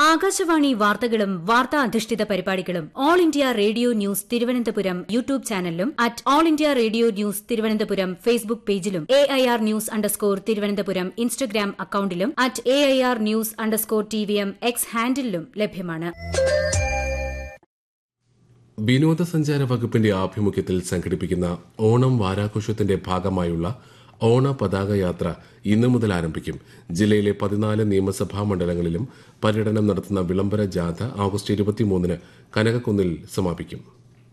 ആകാശവാണി വാർത്തകളും വാർത്താ അധിഷ്ഠിത പരിപാടികളും all India radio news Thiruvananthapuram YouTube ചാനലിലും at all India radio news Thiruvananthapuram Facebook പേജിലും A I R news underscore Thiruvananthapuram Instagram അക്കൌണ്ടിലും at A I R news underscore T V M X ഹാൻഡിലും ലഭ്യമാണ് വിനോദസഞ്ചാര വകുപ്പിന്റെ ആഭിമുഖ്യത്തിൽ സംഘടിപ്പിക്കുന്ന ഓണം വാരാഘോഷത്തിന്റെ ഭാഗമായുള്ള ഓണ പതാക യാത്ര ഇന്നു മുതൽ ആരംഭിക്കും ജില്ലയിലെ പതിനാല് നിയമസഭാ മണ്ഡലങ്ങളിലും പര്യടനം നടത്തുന്ന വിളംബര ജാഥ ആഗസ്റ്റ് ഇരുപത്തിമൂന്നിന് കനകക്കുന്നിൽ സമാപിക്കും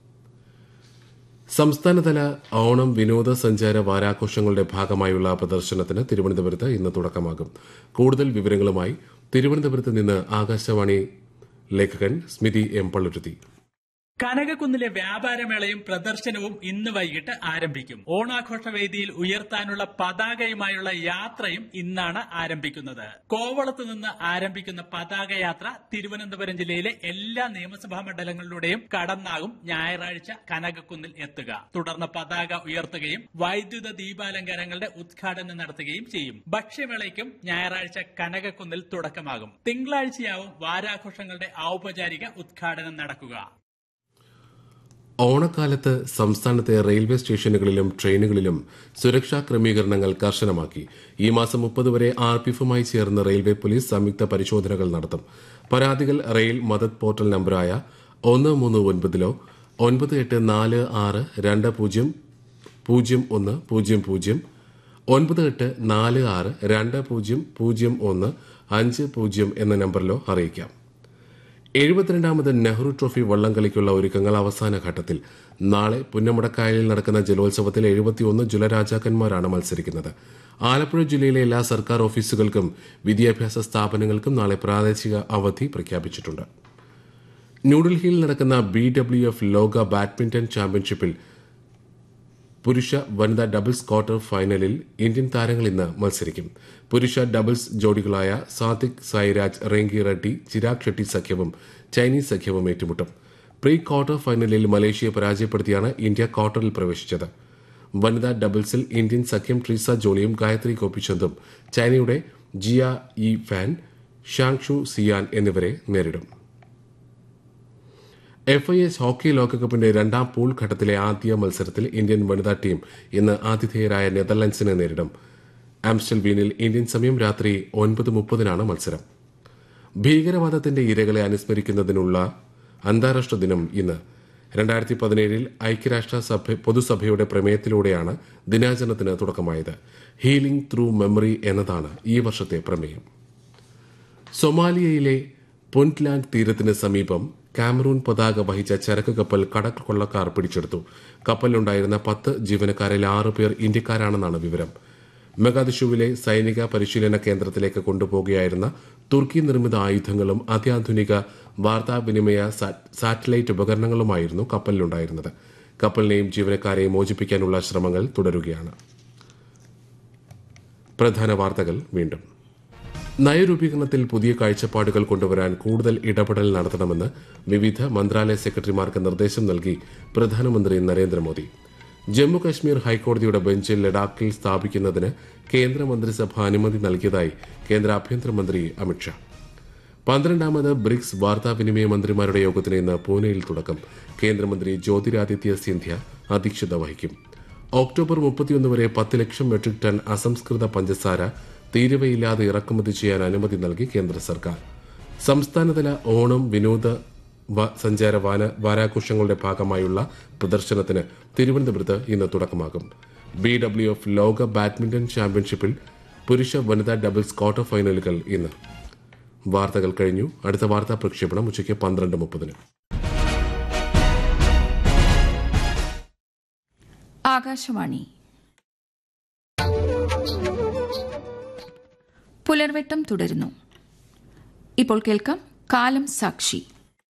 സംസ്ഥാനതല ഓണം വിനോദസഞ്ചാര വാരാഘോഷങ്ങളുടെ ഭാഗമായുള്ള പ്രദർശനത്തിന് തിരുവനന്തപുരത്ത് ഇന്ന് തുടക്കമാകും കൂടുതൽ വിവരങ്ങളുമായി തിരുവനന്തപുരത്ത് നിന്ന് ആകാശവാണി ലേഖകൻ സ്മിതി എം പള്ളുരുത്തി കനകക്കുന്നിലെ വ്യാപാരമേളയും പ്രദർശനവും ഇന്ന് വൈകിട്ട് ആരംഭിക്കും ഓണാഘോഷ വേദിയിൽ ഉയർത്താനുള്ള പതാകയുമായുള്ള യാത്രയും ഇന്നാണ് ആരംഭിക്കുന്നത് കോവളത്ത് നിന്ന് ആരംഭിക്കുന്ന പതാകയാത്ര തിരുവനന്തപുരം ജില്ലയിലെ എല്ലാ നിയമസഭാ മണ്ഡലങ്ങളിലൂടെയും കടന്നാകും ഞായറാഴ്ച കനകക്കുന്നിൽ എത്തുക തുടർന്ന് പതാക ഉയർത്തുകയും വൈദ്യുത ദീപാലങ്കാരങ്ങളുടെ ഉദ്ഘാടനം നടത്തുകയും ചെയ്യും ഭക്ഷ്യമേളയ്ക്കും ഞായറാഴ്ച കനകക്കുന്നിൽ തുടക്കമാകും തിങ്കളാഴ്ചയാവും വാരാഘോഷങ്ങളുടെ ഔപചാരിക ഉദ്ഘാടനം നടക്കുക ഓണക്കാലത്ത് സംസ്ഥാനത്തെ റെയിൽവേ സ്റ്റേഷനുകളിലും ട്രെയിനുകളിലും സുരക്ഷാ ക്രമീകരണങ്ങൾ കർശനമാക്കി ഈ മാസം മുപ്പത് വരെ ആർ പി എഫുമായി ചേർന്ന് റെയിൽവേ പോലീസ് സംയുക്ത പരിശോധനകൾ നടത്തും പരാതികൾ റെയിൽ മദത് പോർട്ടൽ നമ്പറായ ഒന്ന് മൂന്ന് ഒൻപതിലോ ഒൻപത് എട്ട് നാല് ആറ് രണ്ട് പൂജ്യം പൂജ്യം ഒന്ന് പൂജ്യം പൂജ്യം ഒൻപത് എട്ട് നാല് ആറ് രണ്ട് പൂജ്യം പൂജ്യം ഒന്ന് അഞ്ച് പൂജ്യം എന്ന നമ്പറിലോ അറിയിക്കാം എഴുപത്തിരണ്ടാമത് നെഹ്റു ട്രോഫി വള്ളംകളിക്കുള്ള ഒരുക്കങ്ങൾ അവസാന ഘട്ടത്തിൽ നാളെ പുന്നമടക്കായലിൽ നടക്കുന്ന ജലോത്സവത്തിൽ എഴുപത്തിയൊന്ന് ജലരാജാക്കന്മാരാണ് മത്സരിക്കുന്നത് ആലപ്പുഴ ജില്ലയിലെ എല്ലാ സർക്കാർ ഓഫീസുകൾക്കും വിദ്യാഭ്യാസ സ്ഥാപനങ്ങൾക്കും നാളെ പ്രാദേശിക അവധി പ്രഖ്യാപിച്ചിട്ടുണ്ട് ന്യൂഡൽഹിയിൽ നടക്കുന്ന ബി ഡബ്ല്യു എഫ് ലോക ബാഡ്മിന്റൺ ചാമ്പ്യൻഷിപ്പിൽ പുരുഷ വനിതാ ഡബിൾസ് ക്വാർട്ടർ ഫൈനലിൽ ഇന്ത്യൻ താരങ്ങൾ ഇന്ന് മത്സരിക്കും പുരുഷ ഡബിൾസ് ജോഡികളായ സാത്വിക് സായിരാജ് റേങ്കി റെഡ്ഡി ചിരാഗ് ഷെട്ടി സഖ്യവും ചൈനീസ് സഖ്യവും ഏറ്റുമുട്ടും പ്രീ ക്വാർട്ടർ ഫൈനലിൽ മലേഷ്യയെ പരാജയപ്പെടുത്തിയാണ് ഇന്ത്യ ക്വാർട്ടറിൽ പ്രവേശിച്ചത് വനിതാ ഡബിൾസിൽ ഇന്ത്യൻ സഖ്യം ട്രീസ ജോളിയും ഗായത്രി ഗോപിചന്ദും ചൈനയുടെ Jia Yi Fan Zhang Shu Xian എന്നിവരെ നേരിടും എഫ് ഐ എസ് ഹോക്കി ലോകകപ്പിന്റെ രണ്ടാം പൂൾ ഘട്ടത്തിലെ ആദ്യ മത്സരത്തിൽ ഇന്ത്യൻ വനിതാ ടീം ഇന്ന് ആതിഥേയരായ നെതർലൻഡ്സിനെ നേരിടും ആംസ്റ്റൽബീനിൽ ഇന്ത്യൻ സമയം രാത്രി ഒൻപത് മുപ്പതിനാണ് മത്സരം ഭീകരവാദത്തിന്റെ ഇരകളെ അനുസ്മരിക്കുന്നതിനുള്ള അന്താരാഷ്ട്ര ദിനം ഇന്ന് രണ്ടായിരത്തി പതിനേഴിൽ ഐക്യരാഷ്ട്ര സഭ പൊതുസഭയുടെ പ്രമേയത്തിലൂടെയാണ് ദിനാചരണത്തിന് തുടക്കമായത് ഹീലിംഗ് ത്രൂ മെമ്മറി എന്നതാണ് ഈ വർഷത്തെ പ്രമേയം സൊമാലിയയിലെ പുന്റ്ലാൻഡ് തീരത്തിന് സമീപം കാമറൂൺ പതാക വഹിച്ച ചരക്ക് കപ്പൽ കടൽ കൊള്ളക്കാർ പിടിച്ചെടുത്തു കപ്പലിലുണ്ടായിരുന്ന പത്ത് ജീവനക്കാരിൽ ആറ് പേർ ഇന്ത്യക്കാരാണെന്നാണ് വിവരം മെഗാദിഷുവിലെ സൈനിക പരിശീലന കേന്ദ്രത്തിലേക്ക് കൊണ്ടുപോകുകയായിരുന്ന തുർക്കി നിർമ്മിത ആയുധങ്ങളും അത്യാധുനിക വാർത്താവിനിമയ സാറ്റലൈറ്റ് ഉപകരണങ്ങളുമായിരുന്നു കപ്പലിലുണ്ടായിരുന്നത് കപ്പലിനെയും ജീവനക്കാരെയും മോചിപ്പിക്കാനുള്ള ശ്രമങ്ങൾ തുടരുകയാണ് പ്രധാന വാർത്തകൾ വീണ്ടും നയരൂപീകരണത്തിൽ പുതിയ കാഴ്ചപ്പാടുകൾ കൊണ്ടുവരാൻ കൂടുതൽ ഇടപെടൽ നടത്തണമെന്ന് വിവിധ മന്ത്രാലയ സെക്രട്ടറിമാർക്ക് നിർദ്ദേശം നൽകി പ്രധാനമന്ത്രി നരേന്ദ്രമോദി ജമ്മു കശ്മീർ ഹൈക്കോടതിയുടെ ബെഞ്ച് ലഡാക്കിൽ സ്ഥാപിക്കുന്നതിന് കേന്ദ്രമന്ത്രിസഭ അനുമതി നൽകിയതായി കേന്ദ്ര ആഭ്യന്തരമന്ത്രി അമിത്ഷാ പന്ത്രണ്ടാമത് ബ്രിക്സ് വാർത്താവിനിമയ മന്ത്രിമാരുടെ യോഗത്തിന് ഇന്ന് പൂനെയിൽ തുടക്കം കേന്ദ്രമന്ത്രി ജ്യോതിരാദിത്യ സിന്ധ്യ അധ്യക്ഷത വഹിക്കും ഒക്ടോബർ മുപ്പത്തിയൊന്ന് വരെ പത്ത് ലക്ഷം മെട്രിക് ടൺ അസംസ്കൃത പഞ്ചസാര തീരുവയില്ലാതെ ഇറക്കുമതി ചെയ്യാൻ അനുമതി നൽകി കേന്ദ്ര സർക്കാർ സംസ്ഥാനതല ഓണം വിനോദ സഞ്ചാര വാരാഘോഷങ്ങളുടെ ഭാഗമായുള്ള പ്രദർശനത്തിന് തിരുവനന്തപുരത്ത് ഇന്ന് തുടക്കമാകും ബി ഡബ്ല്യു എഫ് ലോക ബാഡ്മിന്റൺ ചാമ്പ്യൻഷിപ്പിൽ പുരുഷ വനിതാ ഡബിൾസ് ക്വാർട്ടർ ഫൈനലുകൾ ഇന്ന് വാർത്തകൾ കഴിഞ്ഞു അടുത്ത വാർത്താ പ്രക്ഷേപണം ഉച്ചയ്ക്ക് പന്ത്രണ്ട് മുപ്പതിന് ആകാശവാണി പുലർവെട്ടം തുടരുന്നു ഇപ്പോൾ കേൾക്കാം കാലം സാക്ഷി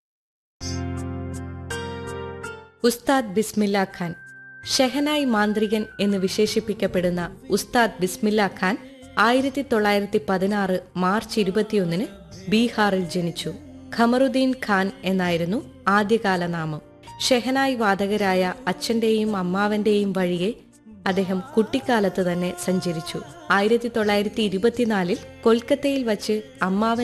ഉസ്താദ് ബിസ്മില്ല ഖാൻ ഷെഹനായി മാന്ത്രികൻ എന്ന് വിശേഷിപ്പിക്കപ്പെടുന്ന ഉസ്താദ് ബിസ്മില്ല ഖാൻ ആയിരത്തി തൊള്ളായിരത്തി പതിനാറ് മാർച്ച് ഇരുപത്തിയൊന്നിന് ബീഹാറിൽ ജനിച്ചു ഖമറുദ്ദീൻ ഖാൻ എന്നായിരുന്നു ആദ്യകാല നാമം ഷെഹനായി വാദകരായ അച്ഛന്റെയും അമ്മാവന്റെയും വഴിയെ അദ്ദേഹം കുട്ടിക്കാലത്ത് തന്നെ സഞ്ചരിച്ചു ആയിരത്തി തൊള്ളായിരത്തി ഇരുപത്തിനാലിൽ കൊൽക്കത്തയിൽ വച്ച് അമ്മാവൻ